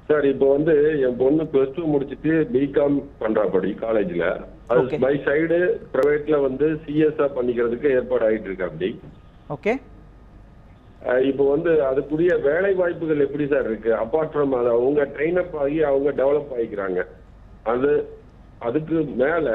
Sir இப்போ வந்து என் பொண்ணு பிளஸ் டூ முடிச்சுட்டு பிகாம் பண்றாப்படி காலேஜ்ல அது Okay. பை சைடு பிரைவேட்ல வந்து சிஎஸ்ஆ பண்ணிக்கிறதுக்கு ஏற்பாடு ஆயிட்டு இருக்கு அப்படி ஓகே அஹ் இப்போ வந்து அதுக்குரிய வேலை வாய்ப்புகள் எப்படி சார் இருக்கு அப்பார்ட் ஃப்ரம் அது அவங்க ட்ரெயின் அப் ஆகி அவங்க டெவலப் ஆகிக்கிறாங்க அது அதுக்கு மேல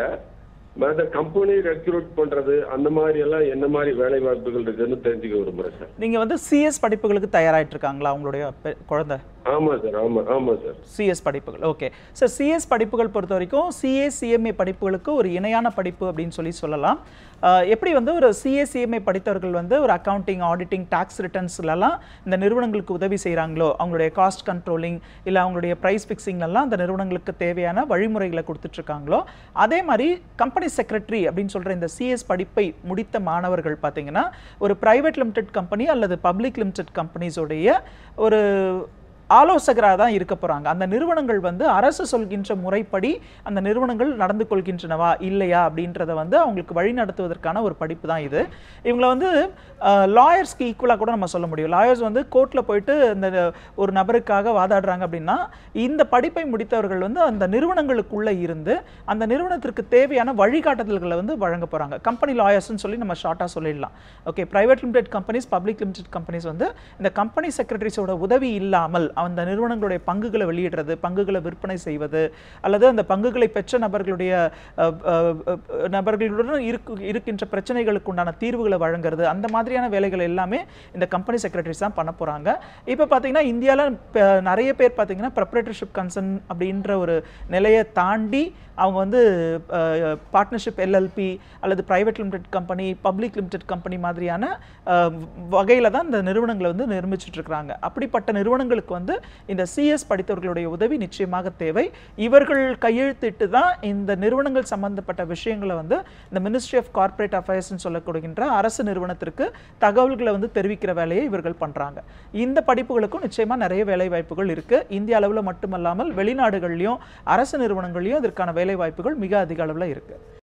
மேல கம்பெனி ரெக்ரூட் பண்றது அந்த மாதிரி எல்லாம் என்ன மாதிரி வேலை வாய்ப்புகள் இருக்குன்னு தெரிஞ்சுக்க விரும்புறேன் சார் நீங்க வந்து சிஎஸ் படிப்புகளுக்கு தயாராயிட்டு இருக்காங்களா உங்களுடைய பெ- குழந்தை ஆமா சார் ஆமா ஆமா சார் சிஎஸ் படிப்புகள் ஓகே சார் சிஎஸ் படிப்புகள் பொறுத்த வரைக்கும் சிஏ சிஎம்ஏ படிப்புகளுக்கு ஒரு இணையான படிப்பு அப்படின்னு சொல்லி சொல்லலாம் ஆஹ் எப்படி வந்து ஒரு சிஏ சிஎம்ஏ படித்தவர்கள் வந்து ஒரு அக்கவுண்டிங் ஆடிட்டிங் டாக்ஸ் ரிட்டர்ன்ஸ்லலாம் இந்த நிறுவனங்களுக்கு உதவி செய்கிறாங்களோ அவங்களுடைய காஸ்ட் கண்ட்ரோலிங் இல்லை அவங்களுடைய ப்ரைஸ் ஃபிக்ஸிங்லலாம் அந்த நிறுவனங்களுக்கு தேவையான வழிமுறைகளை கொடுத்துட்ருக்காங்களோ அதே மாதிரி கம்பெனி செக்ரட்டரி அப்படின்னு சொல்கிற இந்த சிஎஸ் படிப்பை முடித்த மாணவர்கள் பார்த்தீங்கன்னா ஒரு ப்ரைவேட் லிமிடெட் கம்பெனி அல்லது பப்ளிக் லிமிடெட் கம்பெனிஸோடைய ஒரு ஆலோசகராக தான் இருக்க போகிறாங்க அந்த நிறுவனங்கள் வந்து அரசு சொல்கின்ற முறைப்படி அந்த நிறுவனங்கள் நடந்து கொள்கின்றனவா இல்லையா அப்படின்றத வந்து அவங்களுக்கு வழி நடத்துவதற்கான ஒரு படிப்பு தான் இது இவங்கள வந்து லாயர்ஸ்க்கு ஈக்குவலாக கூட நம்ம சொல்ல முடியும் லாயர்ஸ் வந்து கோர்ட்டில் போயிட்டு இந்த ஒரு நபருக்காக வாதாடுறாங்க அப்படின்னா இந்த படிப்பை முடித்தவர்கள் வந்து அந்த நிறுவனங்களுக்குள்ளே இருந்து அந்த நிறுவனத்திற்கு தேவையான வழிகாட்டுதல்களை வந்து வழங்க போகிறாங்க கம்பெனி லாயர்ஸ்னு சொல்லி நம்ம ஷார்ட்டாக சொல்லிடலாம் okay private limited companies public limited companies வந்து இந்த கம்பெனி செக்ரட்டரிஸோட உதவி இல்லாமல் அந்த நிறுவனங்களுடைய பங்குகளை வெளியிடுறது பங்குகளை விற்பனை செய்வது அல்லது அந்த பங்குகளை பெற்ற நபர்களுடைய அஹ், அஹ், அஹ், நபர்களுடன் இருக்கு இருக்கின்ற பிரச்சனைகளுக்கு உண்டான தீர்வுகளை வழங்குறது அந்த மாதிரியான வேலைகள் எல்லாமே இந்த கம்பெனி செக்ரட்டரிஸ் தான் பண்ண போகிறாங்க இப்போ பார்த்தீங்கன்னா இந்தியாவில் நிறைய பேர் பார்த்தீங்கன்னா ப்ரப்பரேட்டர்ஷிப் கன்சர்ன் அப்படின்ற ஒரு நிலையை தாண்டி அவங்க வந்து பார்ட்னர்ஷிப் எல்எல்பி அல்லது private limited company public limited company மாதிரியான வகையில் தான் இந்த நிறுவனங்களை வந்து நிர்மிச்சிட்டு இருக்கிறாங்க அப்படிப்பட்ட நிறுவனங்களுக்கு வந்து இந்த சிஎஸ் படித்தவர்களுடைய உதவி நிச்சயமாக தேவை இவர்கள் கையெழுத்திட்டு தான் இந்த நிறுவனங்கள் சம்பந்தப்பட்ட விஷயங்களை வந்து இந்த மினிஸ்ட்ரி ஆஃப் கார்ப்பரேட் அஃபேர்ஸ்னு சொல்லப்படுகின்ற அரசு நிறுவனத்திற்கு தகவல்களை வந்து தெரிவிக்கிற வேலையை இவர்கள் பண்றாங்க இந்த படிப்புகளுக்கும் நிச்சயமா நிறைய வேலை வாய்ப்புகள் இருக்கு இந்திய அளவில் மட்டுமல்லாமல் வெளிநாடுகள்லையும் அரசு நிறுவனங்கள்லையும் இதற்கான வேலை வாய்ப்புகள் மிக அதிக அளவில் இருக்கு